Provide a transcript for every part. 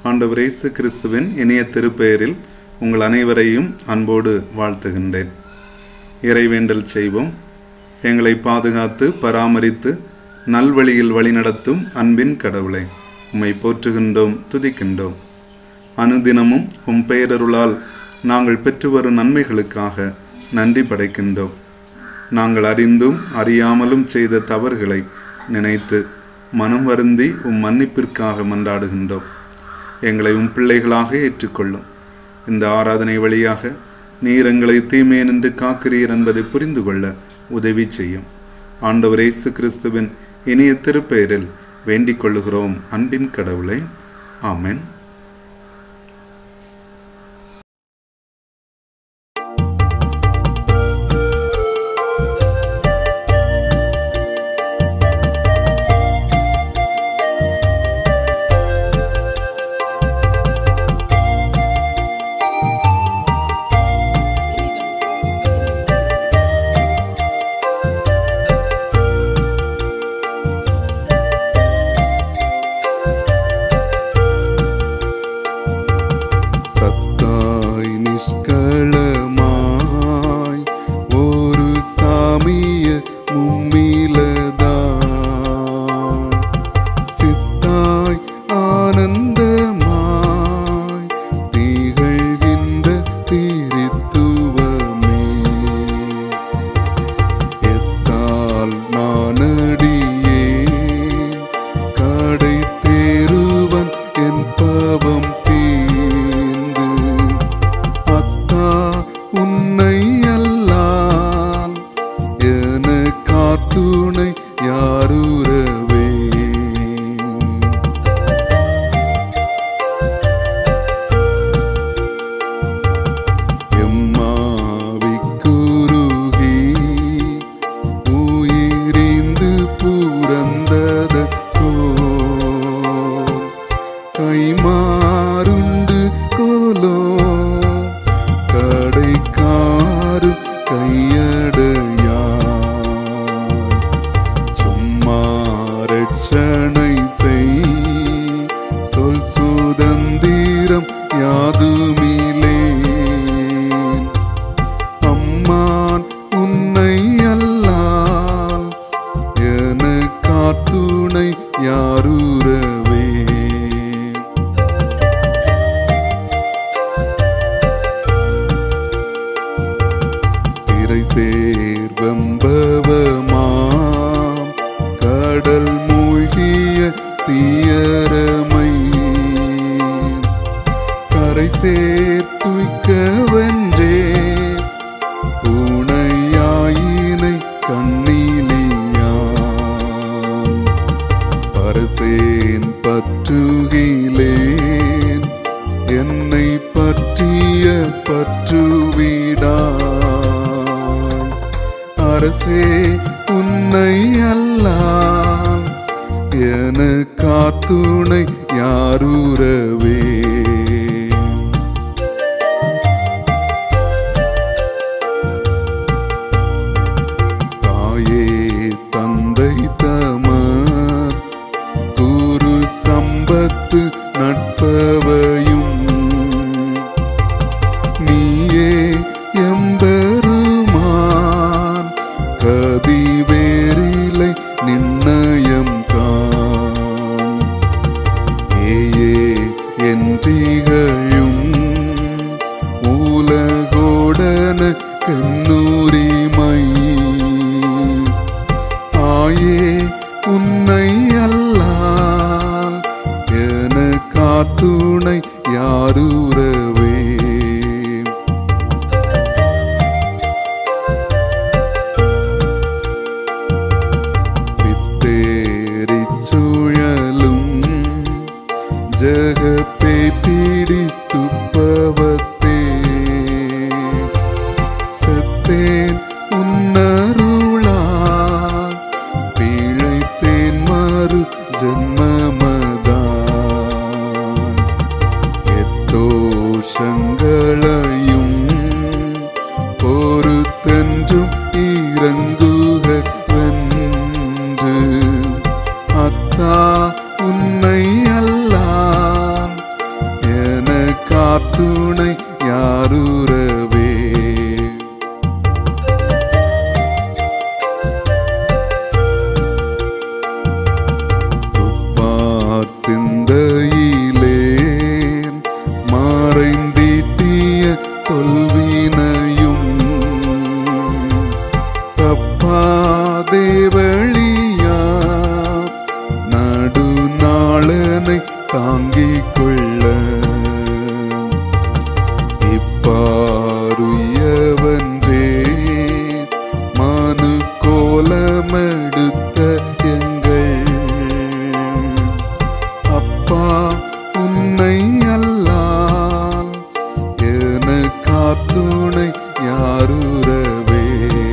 ஆண்டவர் இயேசு கிறிஸ்துவின் இனிய திருப்பெயரில் உங்கள் அனைவரையும் அன்போடு வாழ்த்துகின்றேன் இறைவேண்டல் செய்வோம் எங்களை பாதுகாத்து பராமரித்து நல்வழியில் வழிநடத்தும் அன்பின் கடவுளை உம்மை போற்றுகின்றோம் துதிக்கின்றோம் அனுதினமும் உம் பெயரருளால் நாங்கள் பெற்று வரும் நன்மைகளுக்காக நன்றி படைக்கின்றோம் நாங்கள் அறிந்தும் அறியாமலும் செய்த தவறுகளை நினைத்து மனம் வருந்தி உம் மன்னிப்பிற்காக மன்றாடுகின்றோம் எங்களை உம் பிள்ளைகளாக ஏற்றுக்கொள்ளும் இந்த ஆராதனை வழியாக நீர் எங்களை தீமையை நின்று காக்கிறீர் என்பதை புரிந்து கொள்ள உதவி செய்யும் ஆண்டவர் இயேசு கிறிஸ்துவின் இனிய திருப்பெயரில் வேண்டிக் கொள்ளுகிறோம் அன்பின் கடவுளை ஆமென் സത്തായി നിഷ്കളമായി ഒരു സാമിയ മുമ്മിലതാ സിത്തായി ആനന്ദമായി തികழ்கின்ற തിരുത്തുവമേ எத்தால் நானடியே கடை தேருவன் என் பாவம் தீர்ந்து அத்தா உன்னை அல்லால் என காத்துணை யாருறவே எம்மாவிக்குருகி உயிரிந்து புறந்தத கைமாறுண்டு கோலோ கடைக்காரு கையடையா சும்மா ரட்சணை செய் சொல் சுதந்திரம் யாதுமிலேன் அம்மான் உன்னை அல்லால் என காத்துணை யாருறவே திரை சேர்வம்பவமாம் கடல் மூழ்கிய தீயரமை கரை சேர்த்துய்க்க வென்றே உணையாயினை கண்ணிலியாம் பரசேன் பற்றுகிலேன் என்னை பற்றிய பற்றுவிடா அரசே உன்னை அல்லால் என காத்துணை யாருறவே தாயே தந்தை தமர் குரு சம்பத்து நட்பவையும் நீயே எம்பெருமான் கதிவேரிலை நிர்ணயம் கான் ஏயே என்றிகழும் உலகோடன கண்ணூரிமை ஆயே உன்னை அல்லால் என காத்துணை யாருறவே பித்தேறிச் சுழலும் ஜகப்பை பிடித்துப்பவத்தே செத்தேன் உன்னருளால் பிழைத்தேன் மறு ஜன்மமதான் எத்தோஷங்களையும் பொறுத்தென்றும் இறங்குக வென்று அத்தா உன்னை அல்லால் தாங்கிக் கொள்ள இப்பாருயவன்றே மனு கோலமெடுத்த எங்கள் அப்பா உன்னை அல்லால் என காத்துணை யாருறவே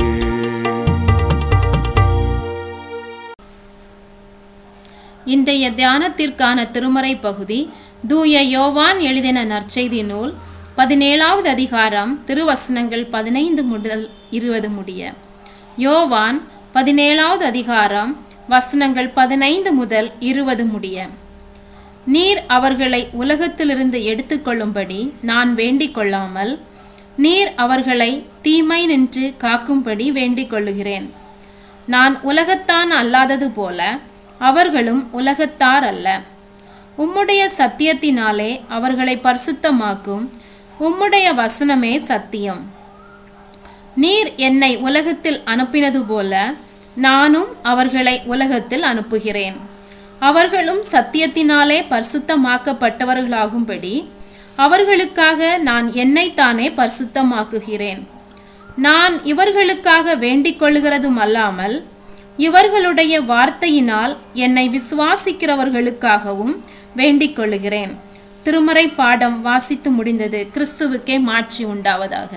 இன்றைய தியானத்திற்கான திருமறை பகுதி தூய யோவான் எழுதின நற்செய்தி நூல் பதினேழாவது அதிகாரம் திருவசனங்கள் பதினைந்து முதல் இருபது முடிய யோவான் பதினேழாவது அதிகாரம் வசனங்கள் பதினைந்து முதல் இருபது முடிய நீர் அவர்களை உலகத்திலிருந்து எடுத்துக்கொள்ளும்படி நான் வேண்டிக் கொள்ளாமல் நீர் அவர்களை தீமை நின்று காக்கும்படி வேண்டிக் கொள்ளுகிறேன் நான் உலகத்தான் அல்லாதது போல அவர்களும் உலகத்தார் அல்ல உம்முடைய சத்தியத்தினாலே அவர்களை பரிசுத்தமாக்கும் உம்முடைய வசனமே சத்தியம் நீர் என்னை உலகத்தில் அனுப்பினது போல நானும் அவர்களை உலகத்தில் அனுப்புகிறேன் அவர்களும் சத்தியத்தினாலே பரிசுத்தமாக்கப்பட்டவர்களாகும்படி அவர்களுக்காக நான் என்னைத்தானே பரிசுத்தமாக்குகிறேன் நான் இவர்களுக்காக வேண்டிக் கொள்ளுகிறதும் அல்லாமல் இவர்களுடைய வார்த்தையினால் என்னை விசுவாசிக்கிறவர்களுக்காகவும் வேண்டிக் கொள்ளுகிறேன் திருமறை பாடம் வாசித்து முடிந்தது கிறிஸ்துவுக்கே மாட்சி உண்டாவதாக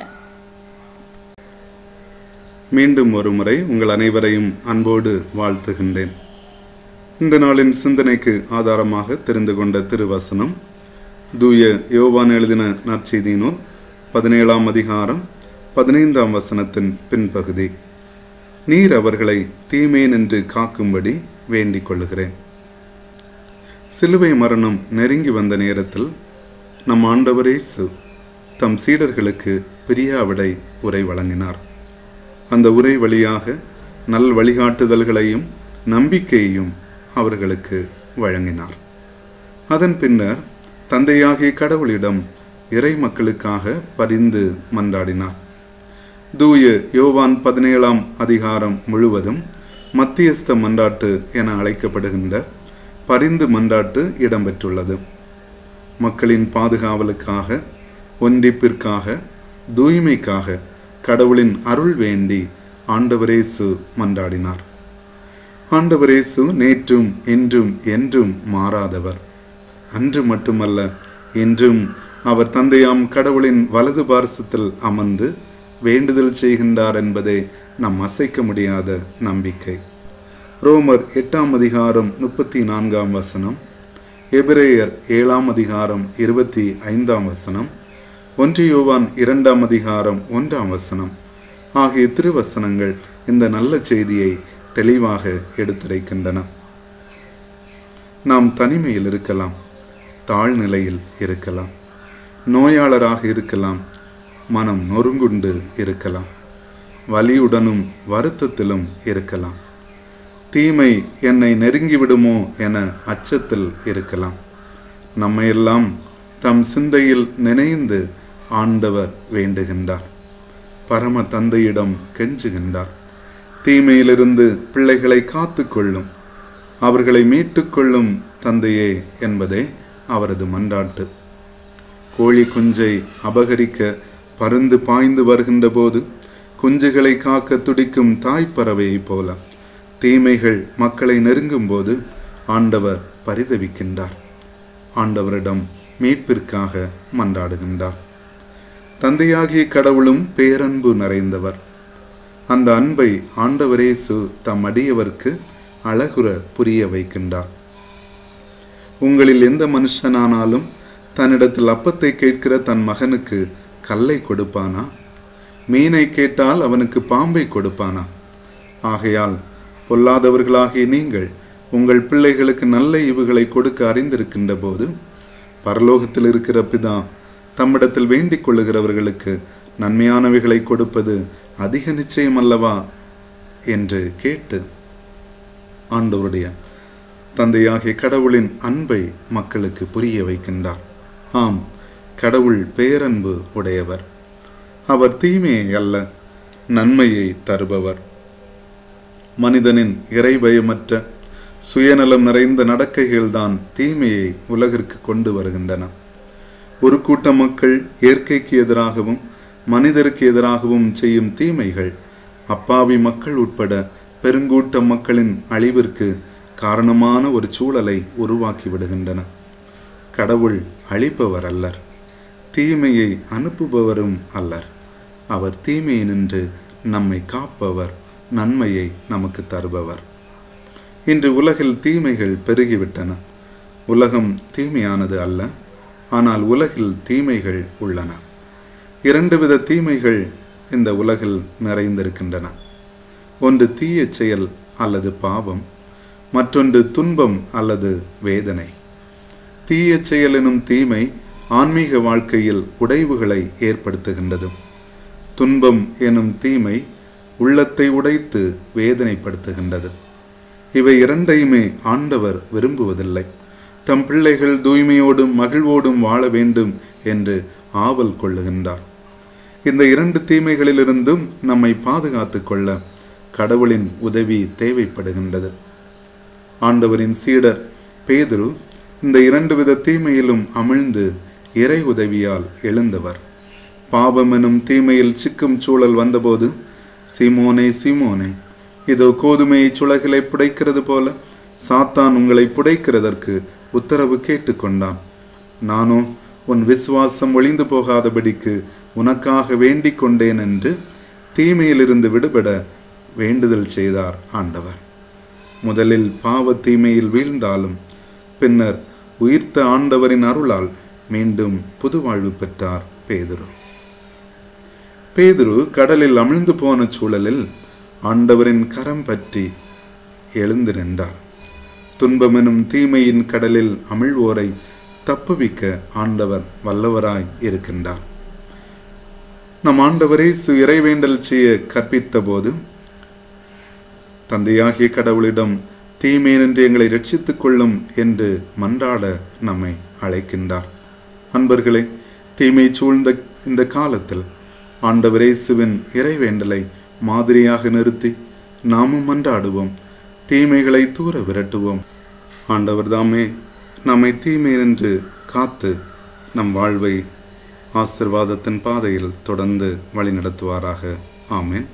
மீண்டும் ஒருமுறை உங்கள் அனைவரையும் அன்போடு வாழ்த்துகின்றேன் இந்த நாளின் சிந்தனைக்கு ஆதாரமாக தெரிந்து கொண்ட திருவசனம் தூய யோவான் எழுதின நற்செய்தியினூர் பதினேழாம் அதிகாரம் பதினைந்தாம் வசனத்தின் பின்பகுதி நீர் அவர்களை தீமே நின்று காக்கும்படி வேண்டிக் கொள்ளுகிறேன் சிலுவை மரணம் நெருங்கி வந்த நேரத்தில் நம் ஆண்டவரேசு தம் சீடர்களுக்கு பிரியாவிடை உரை வழங்கினார் அந்த உரை வழியாக நல் வழிகாட்டுதல்களையும் நம்பிக்கையையும் அவர்களுக்கு வழங்கினார் அதன் பின்னர் தந்தையாகிய கடவுளிடம் இறை மக்களுக்காக பரிந்து மன்றாடினார் தூய யோவான் பதினேழாம் அதிகாரம் முழுவதும் மத்தியஸ்த மன்றாட்டு என அழைக்கப்படுகின்ற பரிந்து மன்றாட்டு இடம்பெற்றுள்ளது மக்களின் பாதுகாவலுக்காக ஒன்றிப்பிற்காக தூய்மைக்காக கடவுளின் அருள் வேண்டி ஆண்டவரேசு மன்றாடினார் ஆண்டவரேசு நேற்றும் இன்றும் என்றும் மாறாதவர் அன்று மட்டுமல்ல இன்றும் அவர் தந்தையாம் கடவுளின் வலது பார்சத்தில் அமர்ந்து வேண்டுதல் செய்கின்றார் என்பதே நம் அசைக்க முடியாத நம்பிக்கை ரோமர் எட்டாம் அதிகாரம் முப்பத்தி நான்காம் வசனம் எபிரேயர் ஏழாம் அதிகாரம் இருபத்தி ஐந்தாம் வசனம் ஒன்றியோவான் இரண்டாம் அதிகாரம் ஒன்றாம் வசனம் ஆகிய திருவசனங்கள் இந்த நல்ல செய்தியை தெளிவாக எடுத்துரைக்கின்றன நாம் தனிமையில் இருக்கலாம் தாழ்நிலையில் இருக்கலாம் நோயாளராக இருக்கலாம் மனம் நொறுங்குண்டு இருக்கலாம் வலியுடனும் வருத்தத்திலும் இருக்கலாம் தீமை என்னை நெருங்கிவிடுமோ என அச்சத்தில் இருக்கலாம் நம்மையெல்லாம் தம் சிந்தையில் நினைந்து ஆண்டவர் வேண்டுகின்றார் பரம தந்தையிடம் கெஞ்சுகின்றார் தீமையிலிருந்து பிள்ளைகளை காத்துக்கொள்ளும் அவர்களை மீட்டுக்கொள்ளும் தந்தையே என்பதே அவரது மன்றாட்டு கோழி குஞ்சை அபகரிக்க பருந்து பாய்ந்து வருகின்ற போது குஞ்சுகளை காக்க துடிக்கும் தாய்ப்பறவையைப் போல தீமைகள் மக்களை நெருங்கும் போது ஆண்டவர் பரிதவிக்கின்றார் ஆண்டவரிடம் மீட்பிற்காக மன்றாடுகின்றார் தந்தையாகிய கடவுளும் பேரன்பு நிறைந்தவர் அந்த அன்பை ஆண்டவரேசு தம் அடியவர்க்கு அழகுற புரிய வைக்கின்றார் உங்களில் எந்த மனுஷனானாலும் தன்னிடத்தில் அப்பத்தை கேட்கிற தன் மகனுக்கு கல்லை கொடுப்பானா மீனை கேட்டால் அவனுக்கு பாம்பை கொடுப்பானா ஆகையால் பொல்லாதவர்களாகிய நீங்கள் உங்கள் பிள்ளைகளுக்கு நல்ல ஈவுகளை கொடுக்க அறிந்திருக்கின்ற போது பரலோகத்தில் இருக்கிற பிதா தம்மிடத்தில் வேண்டிக் கொள்ளுகிறவர்களுக்கு நன்மையானவைகளை கொடுப்பது அதிக நிச்சயம் அல்லவா என்று கேட்டு ஆண்டவருடைய தந்தையாகிய கடவுளின் அன்பை மக்களுக்கு புரிய வைக்கின்றார் ஆம் கடவுள் பேரன்பு உடையவர் அவர் தீமையை அல்ல நன்மையை தருபவர் மனிதனின் இறைபயமற்ற சுயநலம் நிறைந்த நடக்கைகள்தான் தீமையை உலகிற்கு கொண்டு வருகின்றன ஒரு கூட்ட மக்கள் இயற்கைக்கு எதிராகவும் மனிதருக்கு எதிராகவும் செய்யும் தீமைகள் அப்பாவி மக்கள் உட்பட பெருங்கூட்ட மக்களின் அழிவிற்கு காரணமான ஒரு சூழலை உருவாக்கி விடுகின்றன கடவுள் அழிப்பவர் அல்லர் தீமையை அனுப்புபவரும் அல்லர் அவர் தீமையை நின்று நம்மை காப்பவர் நன்மையை நமக்கு தருபவர் இன்று உலகில் தீமைகள் பெருகிவிட்டன உலகம் தீமையானது அல்ல ஆனால் உலகில் தீமைகள் உள்ளன இரண்டு வித தீமைகள் இந்த உலகில் நிறைந்திருக்கின்றன ஒன்று தீய செயல் அல்லது பாவம் மற்றொன்று துன்பம் அல்லது வேதனை தீய செயல் எனும் தீமை ஆன்மீக வாழ்க்கையில் உடைவுகளை ஏற்படுத்துகின்றது துன்பம் எனும் தீமை உள்ளத்தை உடைத்து வேதனைப்படுத்துகின்றது இவை இரண்டையுமே ஆண்டவர் விரும்புவதில்லை தம் பிள்ளைகள் தூய்மையோடும் மகிழ்வோடும் வாழ வேண்டும் என்று ஆவல் கொள்ளுகின்றார் இந்த இரண்டு தீமைகளிலிருந்தும் நம்மை பாதுகாத்துக் கொள்ள கடவுளின் உதவி தேவைப்படுகின்றது ஆண்டவரின் சீடர் பேதுரு இந்த இரண்டு வித தீமையிலும் அமிழ்ந்து இறை உதவியால் எழுந்தவர் பாவம் எனும் தீமையில் சிக்கும் சூழல் வந்தபோது சீமோனே சீமோனே இதோ கோதுமையை சுளகிலை புடைக்கிறது போல சாத்தான் உங்களை புடைக்கிறதற்கு உத்தரவு கேட்டுக்கொண்டான் நானோ உன் விசுவாசம் ஒளிந்து போகாதபடிக்கு உனக்காக வேண்டிக் கொண்டேன் என்று தீமையிலிருந்து விடுபட வேண்டுதல் செய்தார் ஆண்டவர் முதலில் பாவ தீமையில் வீழ்ந்தாலும் பின்னர் உயிர்த்த ஆண்டவரின் அருளால் மீண்டும் புது வாழ்வு பெற்றார் பேதுரு பேதுரு கடலில் அமிழ்ந்து போன சூழலில் ஆண்டவரின் கரம் பற்றி எழுந்து நின்றார் துன்பமெனும் தீமையின் கடலில் அமிழ்வோரை தப்புவிக்க ஆண்டவர் வல்லவராய் இருக்கின்றார் நம் ஆண்டவரே சு இறைவேண்டல் செய்ய கற்பித்த போது தந்தையாகிய கடவுளிடம் தீமை நின்று எங்களை ரட்சித்துக் கொள்ளும் என்று மன்றாட நம்மை அழைக்கின்றார் அன்பர்களே தீமை சூழ்ந்த இந்த காலத்தில் ஆண்டவர் இயேசுவின் இறைவேண்டலை மாதிரியாக நிறுத்தி நாமும் மன்றாடுவோம் தீமைகளை தூர விரட்டுவோம் ஆண்டவர் தாமே நம்மை தீமை நின்று காத்து நம் வாழ்வை ஆசிர்வாதத்தின் பாதையில் தொடர்ந்து வழிநடத்துவாராக ஆமென்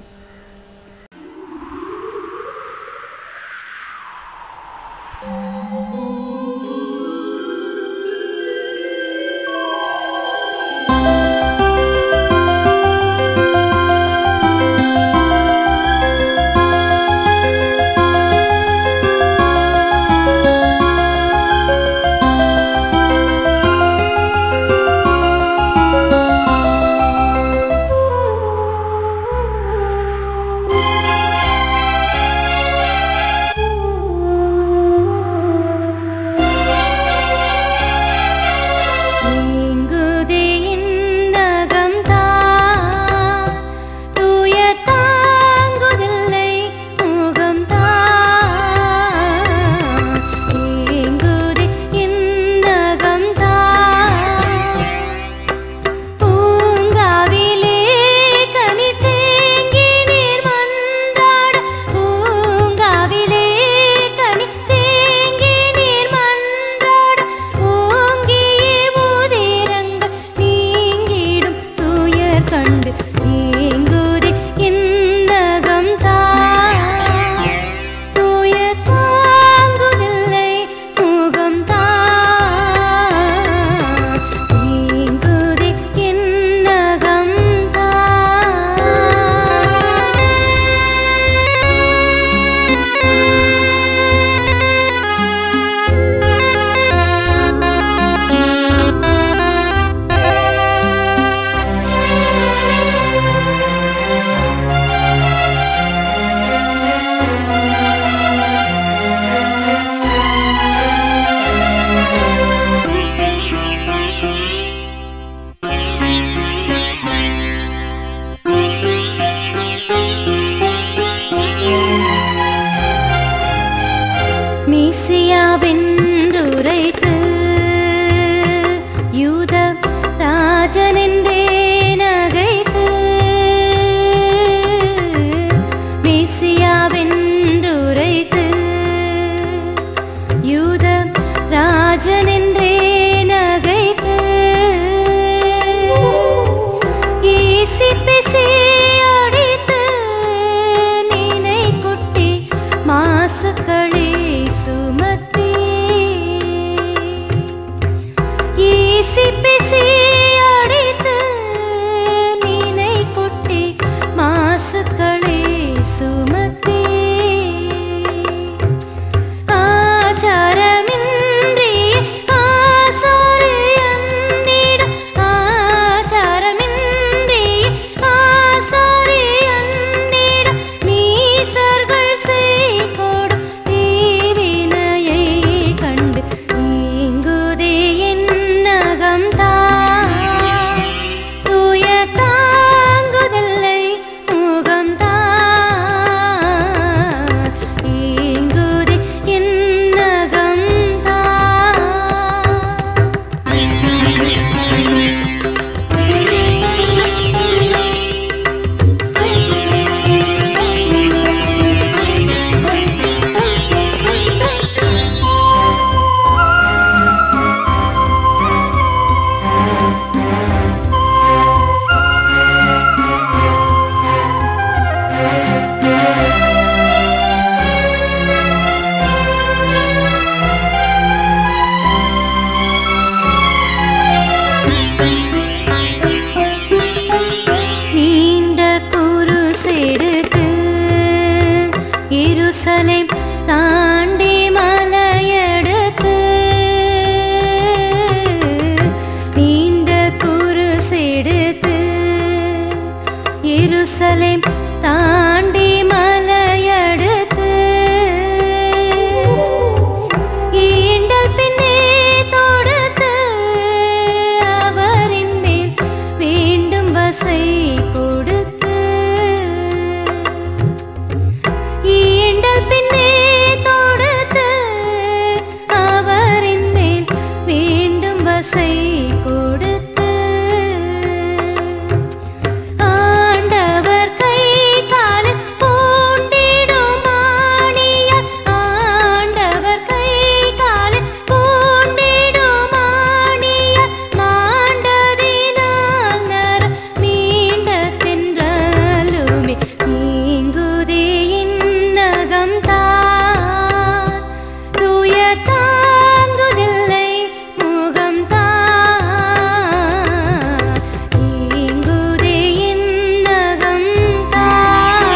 பசை கொடுத்து ஆண்டவர் கை காலில் பூண்டிடும் ஆணியால் ஆண்டவர் கை காலில் பூண்டிடும் ஆணியால் மாண்டதினால் நர மீண்ட தின்றலுமே நீங்குதே இன்னகம் தான் துயர் தாங்குதில்லை முகம் தான் நீங்குதே இன்னகம் தான்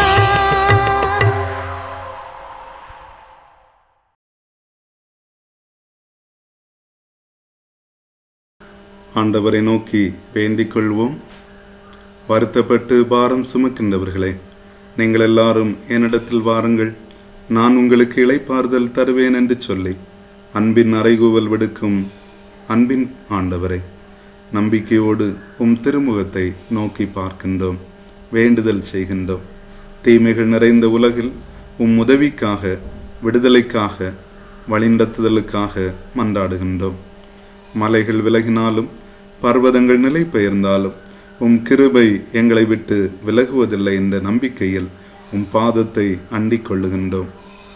ஆண்டவரை நோக்கி வேண்டிக் கொள்வோம் வருத்தப்பட்டு பாரம் சுமக்கின்றவர்களே நீங்கள் எல்லாரும் என்னிடத்தில் வாருங்கள் நான் உங்களுக்கு இளைப்பாறுதல் தருவேன் என்று சொல்லி அன்பின் அறைகூவல் விடுக்கும் அன்பின் ஆண்டவரே நம்பிக்கையோடு உம் திருமுகத்தை நோக்கி பார்க்கின்றோம் வேண்டுதல் செய்கின்றோம் தீமைகள் நிறைந்த உலகில் உம் உதவிக்காக விடுதலைக்காக வழிநடத்துதலுக்காக மன்றாடுகின்றோம் மலைகள் விலகினாலும் பர்வதங்கள் நிலை பெயர்ந்தாலும் உம் கிருபை எங்களை விட்டு விலகுவதில்லை என்ற நம்பிக்கையில் உம் பாதத்தை அண்டிக் கொள்ளுகின்றோம்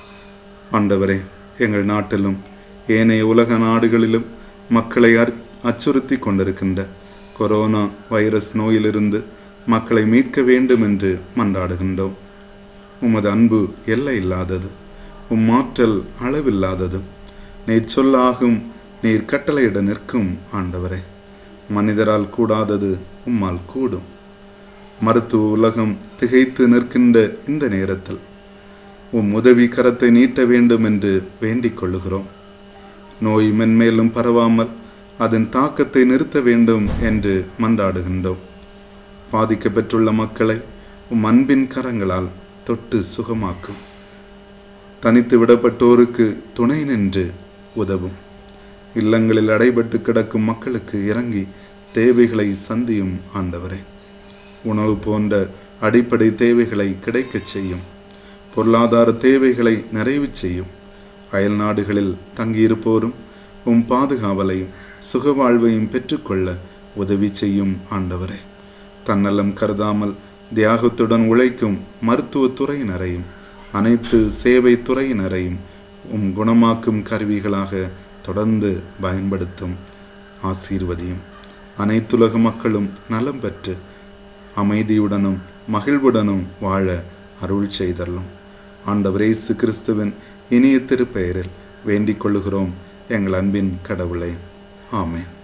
ஆண்டவரே எங்கள் நாட்டிலும் ஏனைய உலக நாடுகளிலும் மக்களை அர் அச்சுறுத்தி கொண்டிருக்கின்ற கொரோனா வைரஸ் நோயிலிருந்து மக்களை மீட்க வேண்டும் என்று மன்றாடுகின்றோம் உமது அன்பு எல்லை இல்லாதது உம் ஆற்றல் அளவில்லாதது நீர் சொல்லாகும் நீர் கட்டளையிட நிற்கும் ஆண்டவரே மனிதரால் கூடாதது உம்மால் கூடும் மருத்துவ உலகம் திகைத்து நிற்கின்ற இந்த நேரத்தில் உம் உதவி கரத்தை நீட்ட வேண்டும் என்று வேண்டிக் கொள்ளுகிறோம் நோய் மென்மேலும் பரவாமல் அதன் தாக்கத்தை நிறுத்த வேண்டும் என்று மன்றாடுகின்றோம் பாதிக்கப்பட்டுள்ள மக்களை உம் அன்பின் கரங்களால் தொட்டு சுகமாக்கும் தனித்து விடப்பட்டோருக்கு துணை நின்று உதவும் இல்லங்களில் அடைபட்டு கிடக்கும் மக்களுக்கு இறங்கி தேவைகளை சந்தியும் ஆண்டவரே உணவு போன்ற அடிப்படை தேவைகளை கிடைக்கச் செய்யும் பொருளாதார தேவைகளை நிறைவு செய்யும் அயல் நாடுகளில் தங்கியிருப்போரும் உம் பாதுகாவலையும் சுகவாழ்வையும் பெற்றுக்கொள்ள உதவி செய்யும் ஆண்டவரே தன்னலம் கருதாமல் தியாகத்துடன் உழைக்கும் மருத்துவத் துறையினரையும் அனைத்து சேவை துறையினரையும் உம் குணமாக்கும் கருவிகளாக தொடர்ந்து பயன்படுத்தும் ஆசீர்வதியும் அனைத்துலக மக்களும் நலம் பெற்று அமைதியுடனும் மகிழ்வுடனும் வாழ அருள் செய்தரலும் ஆண்டவர் இயேசு கிறிஸ்துவின் இனிய திருப்பெயரில் வேண்டிக் கொள்ளுகிறோம் எங்கள் அன்பின் கடவுளே ஆமென்